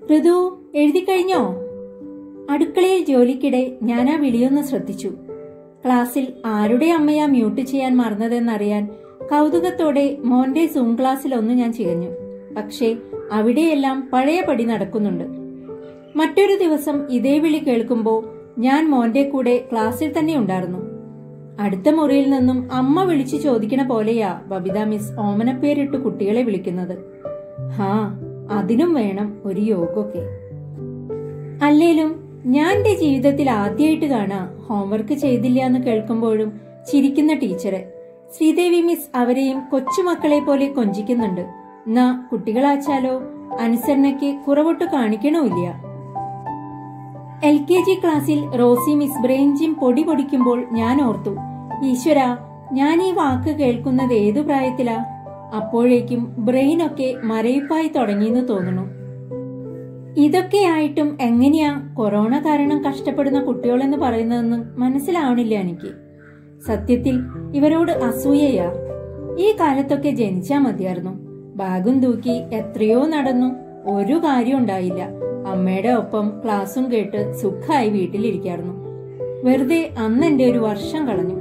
ഋതു എഴുതി കഴിഞ്ഞോ അടുക്കളയിൽ ജോലിക്കിടെ ഞാൻ ആ വിളിയൊന്ന് ശ്രദ്ധിച്ചു ക്ലാസ്സിൽ ആരുടെ അമ്മയാ മ്യൂട്ട് ചെയ്യാൻ മറന്നതെന്നറിയാൻ കൗതുകത്തോടെ മോന്റെ സൂം ക്ലാസ്സിൽ ഒന്ന് ഞാൻ ചികഞ്ഞു പക്ഷേ അവിടെയെല്ലാം പഴയപടി നടക്കുന്നുണ്ട് മറ്റൊരു ദിവസം ഇതേ വിളി കേൾക്കുമ്പോൾ ഞാൻ മോന്റെ കൂടെ ക്ലാസ്സിൽ തന്നെ ഉണ്ടായിരുന്നു അടുത്ത മുറിയിൽ നിന്നും അമ്മ വിളിച്ചു ചോദിക്കണ പോലെയാ ബബിത മിസ് ഓമനപ്പേരിട്ട് കുട്ടികളെ വിളിക്കുന്നത് ഹാ അതിനും വേണം ഒരു യോഗൊക്കെ അല്ലേലും ഞാൻ എന്റെ ജീവിതത്തിൽ ആദ്യമായിട്ട് കാണാ ഹോംവർക്ക് ചെയ്തില്ല എന്ന് കേൾക്കുമ്പോഴും ചിരിക്കുന്ന ടീച്ചറെ ശ്രീദേവി മിസ് അവരെയും കൊച്ചുമക്കളെ പോലെ കൊഞ്ചിക്കുന്നുണ്ട് എന്നാ കുട്ടികളാച്ചാലോ അനുസരണയ്ക്ക് കുറവൊട്ട് കാണിക്കണമില്ല എൽ കെ ജി ക്ലാസ്സിൽ റോസി മിസ് ബ്രെയിൻ ജിം പൊടി പൊടിക്കുമ്പോൾ ഞാൻ ഓർത്തു ഈശ്വര ഞാൻ ഈ വാക്ക് കേൾക്കുന്നത് ഏതു പ്രായത്തിലാ അപ്പോഴേക്കും ബ്രെയിനൊക്കെ മരവിപ്പായി തുടങ്ങിയെന്ന് തോന്നുന്നു ഇതൊക്കെയായിട്ടും എങ്ങനെയാ കൊറോണ കാരണം കഷ്ടപ്പെടുന്ന കുട്ടികളെന്ന് പറയുന്നതെന്ന് മനസ്സിലാവണില്ല എനിക്ക് സത്യത്തിൽ ഇവരോട് അസൂയയാ ഈ കാലത്തൊക്കെ ജനിച്ചാ മതിയായിരുന്നു ബാഗും തൂക്കി എത്രയോ നടന്നു ഒരു കാര്യം ഉണ്ടായില്ല അമ്മയുടെ ഒപ്പം ക്ലാസ്സും കേട്ട് സുഖമായി വീട്ടിലിരിക്കായിരുന്നു വെറുതെ അന്ന് എന്റെ ഒരു വർഷം കളഞ്ഞു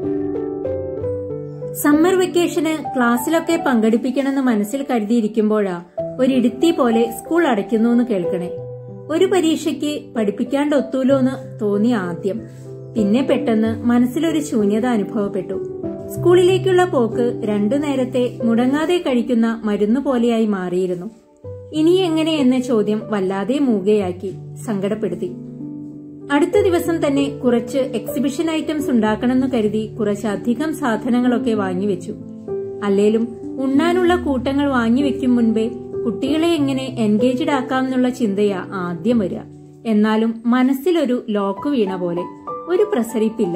സമ്മർ വെക്കേഷന് ക്ലാസ്സിലൊക്കെ പങ്കെടുപ്പിക്കണമെന്ന് മനസ്സിൽ കരുതിയിരിക്കുമ്പോഴാ ഒരിടുത്തി പോലെ സ്കൂൾ അടയ്ക്കുന്നു എന്ന് കേൾക്കണേ ഒരു പരീക്ഷയ്ക്ക് പഠിപ്പിക്കാണ്ട് ഒത്തൂലോ എന്ന് തോന്നി ആദ്യം പിന്നെ പെട്ടെന്ന് മനസ്സിലൊരു ശൂന്യത അനുഭവപ്പെട്ടു സ്കൂളിലേക്കുള്ള പോക്ക് രണ്ടു നേരത്തെ മുടങ്ങാതെ കഴിക്കുന്ന മരുന്ന് പോലെയായി മാറിയിരുന്നു ഇനി എങ്ങനെ എന്ന ചോദ്യം വല്ലാതെ മൂകയാക്കി സങ്കടപ്പെടുത്തി അടുത്ത ദിവസം തന്നെ കുറച്ച് എക്സിബിഷൻ ഐറ്റംസ് ഉണ്ടാക്കണമെന്ന് കരുതി കുറച്ചധികം സാധനങ്ങളൊക്കെ വാങ്ങിവെച്ചു അല്ലേലും ഉണ്ണാനുള്ള കൂട്ടങ്ങൾ വാങ്ങിവെക്കും മുൻപേ കുട്ടികളെ എങ്ങനെ എൻഗേജ്ഡ് ആക്കാമെന്നുള്ള ചിന്തയാ ആദ്യം വരിക എന്നാലും മനസ്സിലൊരു ലോക്ക് വീണ പോലെ ഒരു പ്രസരിപ്പില്ല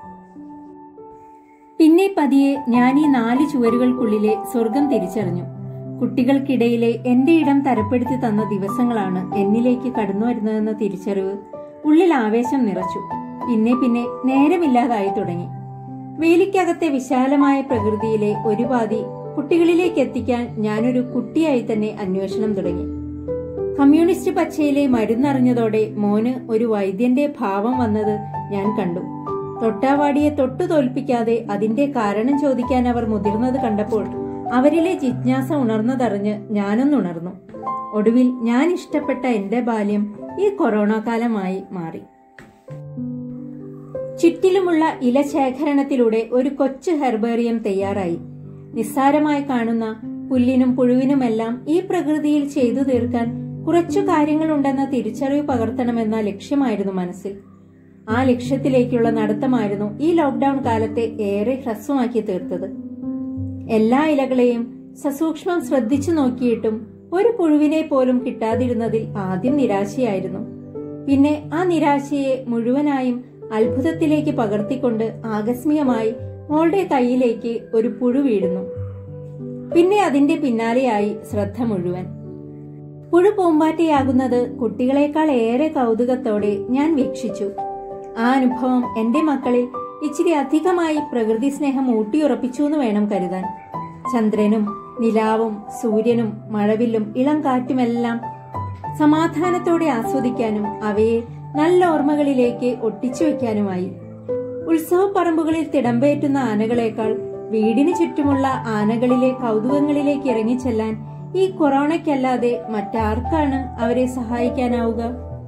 പിന്നെ പതിയെ ഞാൻ ഈ നാല് ചുവരുകൾക്കുള്ളിലെ സ്വർഗം തിരിച്ചറിഞ്ഞു കുട്ടികൾക്കിടയിലെ എന്റെ ഇടം തരപ്പെടുത്തി തന്ന ദിവസങ്ങളാണ് എന്നിലേക്ക് കടന്നു വരുന്നതെന്ന തിരിച്ചറിവ് ഉള്ളിൽ ആവേശം നിറച്ചു പിന്നെ പിന്നെ നേരമില്ലാതായി തുടങ്ങി വേലിക്കകത്തെ വിശാലമായ പ്രകൃതിയിലെ ഒരു പാതി കുട്ടികളിലേക്ക് എത്തിക്കാൻ ഞാനൊരു കുട്ടിയായി തന്നെ അന്വേഷണം തുടങ്ങി കമ്മ്യൂണിസ്റ്റ് പച്ചയിലെ മരുന്നറിഞ്ഞതോടെ മോന് ഒരു വൈദ്യന്റെ ഭാവം വന്നത് ഞാൻ കണ്ടു തൊട്ടാവാടിയെ തൊട്ടു തോൽപ്പിക്കാതെ അതിന്റെ കാരണം ചോദിക്കാൻ അവർ മുതിർന്നത് കണ്ടപ്പോൾ അവരിലെ ജിജ്ഞാസ ഉണർന്നതറിഞ്ഞ് ഞാനൊന്നുണർന്നു ഒടുവിൽ ഞാൻ ഇഷ്ടപ്പെട്ട എന്റെ ബാല്യം ഈ കൊറോണ കാലമായി മാറി ചുറ്റിലുമുള്ള ഇലശേഖരണത്തിലൂടെ ഒരു കൊച്ചു ഹെർബേറിയം തയ്യാറായി നിസ്സാരമായി കാണുന്ന പുല്ലിനും പുഴുവിനുമെല്ലാം ഈ പ്രകൃതിയിൽ ചെയ്തു തീർക്കാൻ കുറച്ചു കാര്യങ്ങളുണ്ടെന്ന തിരിച്ചറിവ് പകർത്തണമെന്ന ലക്ഷ്യമായിരുന്നു മനസ്സിൽ ആ ലക്ഷ്യത്തിലേക്കുള്ള നടത്തമായിരുന്നു ഈ ലോക്ക്ഡൌൺ കാലത്തെ ഏറെ ഹ്രസ്വമാക്കി തീർത്തത് എല്ലാ ഇലകളെയും സസൂക്ഷ്മം ശ്രദ്ധിച്ചു നോക്കിയിട്ടും ഒരു പുഴുവിനെ പോലും കിട്ടാതിരുന്നതിൽ ആദ്യം നിരാശയായിരുന്നു പിന്നെ ആ നിരാശയെ മുഴുവനായും അത്ഭുതത്തിലേക്ക് പകർത്തിക്കൊണ്ട് ആകസ്മികമായി മോളുടെ കൈയിലേക്ക് ഒരു പുഴു വീഴുന്നു പിന്നെ അതിന്റെ പിന്നാലെയായി ശ്രദ്ധ മുഴുവൻ പുഴു പൂമ്പാറ്റയാകുന്നത് കുട്ടികളെക്കാൾ ഏറെ കൗതുകത്തോടെ ഞാൻ വീക്ഷിച്ചു ആ അനുഭവം എന്റെ മക്കളിൽ ഇച്ചിരി അധികമായി പ്രകൃതി സ്നേഹം ഊട്ടിയുറപ്പിച്ചു എന്ന് വേണം കരുതാൻ ചന്ദ്രനും നിലാവും സൂര്യനും മഴവില്ലും ഇളം കാറ്റുമെല്ലാം സമാധാനത്തോടെ ആസ്വദിക്കാനും അവയെ നല്ല ഓർമ്മകളിലേക്ക് ഒട്ടിച്ചു വെക്കാനുമായി ഉത്സവപ്പറമ്പുകളിൽ തിടമ്പേറ്റുന്ന ആനകളെക്കാൾ വീടിന് ചുറ്റുമുള്ള ആനകളിലെ കൗതുകങ്ങളിലേക്ക് ഇറങ്ങിച്ചെല്ലാൻ ഈ കൊറോണയ്ക്കല്ലാതെ മറ്റാർക്കാണ് അവരെ സഹായിക്കാനാവുക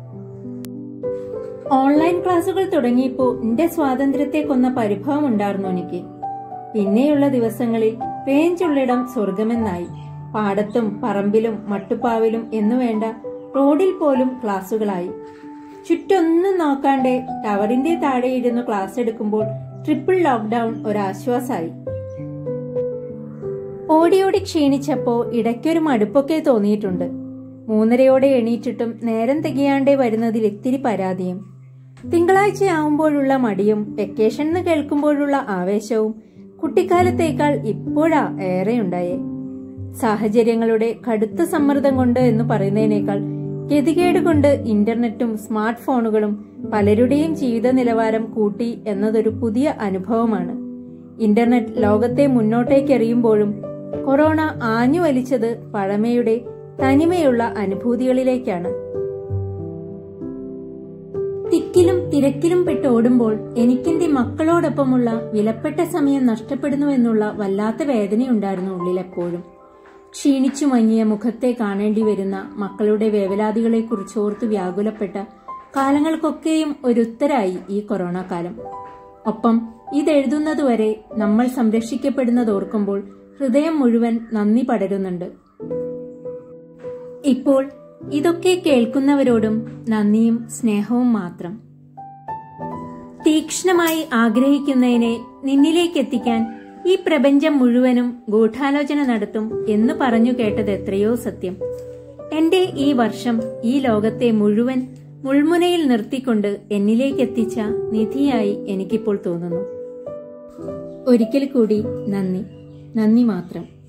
ഓൺലൈൻ ക്ലാസുകൾ തുടങ്ങിയപ്പോ എന്റെ സ്വാതന്ത്ര്യത്തെ കൊന്ന പരിഭവം ഉണ്ടായിരുന്നു എനിക്ക് പിന്നെയുള്ള ദിവസങ്ങളിൽ റേഞ്ചുള്ളിടം സ്വർഗമെന്നായി പാടത്തും പറമ്പിലും മട്ടുപ്പാവിലും എന്നു വേണ്ട റോഡിൽ പോലും ക്ലാസുകളായി ചുറ്റൊന്നും നോക്കാണ്ട് ടവറിന്റെ താഴെ ഇരുന്ന് ക്ലാസ് എടുക്കുമ്പോൾ ട്രിപ്പിൾ ലോക്ക്ഡൌൺ ഒരാശ്വാസായി ഓടി ഓടി ക്ഷീണിച്ചപ്പോ ഇടയ്ക്കൊരു മടുപ്പൊക്കെ തോന്നിയിട്ടുണ്ട് മൂന്നരയോടെ എണീറ്റിട്ടും നേരം തികയാണ്ടേ വരുന്നതിൽ ഇത്തിരി പരാതിയും തിങ്കളാഴ്ചയാവുമ്പോഴുള്ള മടിയും വെക്കേഷൻ എന്ന് കേൾക്കുമ്പോഴുള്ള ആവേശവും കുട്ടിക്കാലത്തേക്കാൾ ഇപ്പോഴാ ഏറെയുണ്ടായേ സാഹചര്യങ്ങളുടെ കടുത്ത സമ്മർദ്ദം കൊണ്ട് എന്ന് പറയുന്നതിനേക്കാൾ ഗതികേട് കൊണ്ട് ഇന്റർനെറ്റും സ്മാർട്ട് ഫോണുകളും പലരുടെയും ജീവിത നിലവാരം കൂട്ടി എന്നതൊരു പുതിയ അനുഭവമാണ് ഇന്റർനെറ്റ് ലോകത്തെ മുന്നോട്ടേക്കെറിയുമ്പോഴും കൊറോണ ആഞ്ഞു വലിച്ചത് പഴമയുടെ തനിമയുള്ള അനുഭൂതികളിലേക്കാണ് തിക്കിലും തിരക്കിലും പെട്ടോടുമ്പോൾ എനിക്കെന്റെ മക്കളോടൊപ്പമുള്ള വിലപ്പെട്ട സമയം നഷ്ടപ്പെടുന്നുവെന്നുള്ള വല്ലാത്ത വേദനയുണ്ടായിരുന്നു ഉള്ളിലെപ്പോഴും ക്ഷീണിച്ചു മങ്ങിയ മുഖത്തെ കാണേണ്ടി വരുന്ന മക്കളുടെ വേവലാതികളെക്കുറിച്ച് ഓർത്ത് വ്യാകുലപ്പെട്ട കാലങ്ങൾക്കൊക്കെയും ഒരുത്തരായി ഈ കൊറോണ കാലം ഒപ്പം ഇതെഴുതുന്നതുവരെ നമ്മൾ സംരക്ഷിക്കപ്പെടുന്നതോർക്കുമ്പോൾ ഹൃദയം മുഴുവൻ നന്ദി പടരുന്നുണ്ട് ഇപ്പോൾ ഇതൊക്കെ കേൾക്കുന്നവരോടും നന്ദിയും സ്നേഹവും മാത്രം തീക്ഷ്ണമായി ആഗ്രഹിക്കുന്നതിനെ നിന്നിലേക്ക് എത്തിക്കാൻ ഈ പ്രപഞ്ചം മുഴുവനും ഗൂഢാലോചന നടത്തും എന്ന് പറഞ്ഞു കേട്ടത് എത്രയോ സത്യം എന്റെ ഈ വർഷം ഈ ലോകത്തെ മുഴുവൻ മുൾമുനയിൽ നിർത്തിക്കൊണ്ട് എന്നിലേക്ക് എത്തിച്ച നിധിയായി എനിക്കിപ്പോൾ തോന്നുന്നു ഒരിക്കൽ കൂടി നന്ദി നന്ദി മാത്രം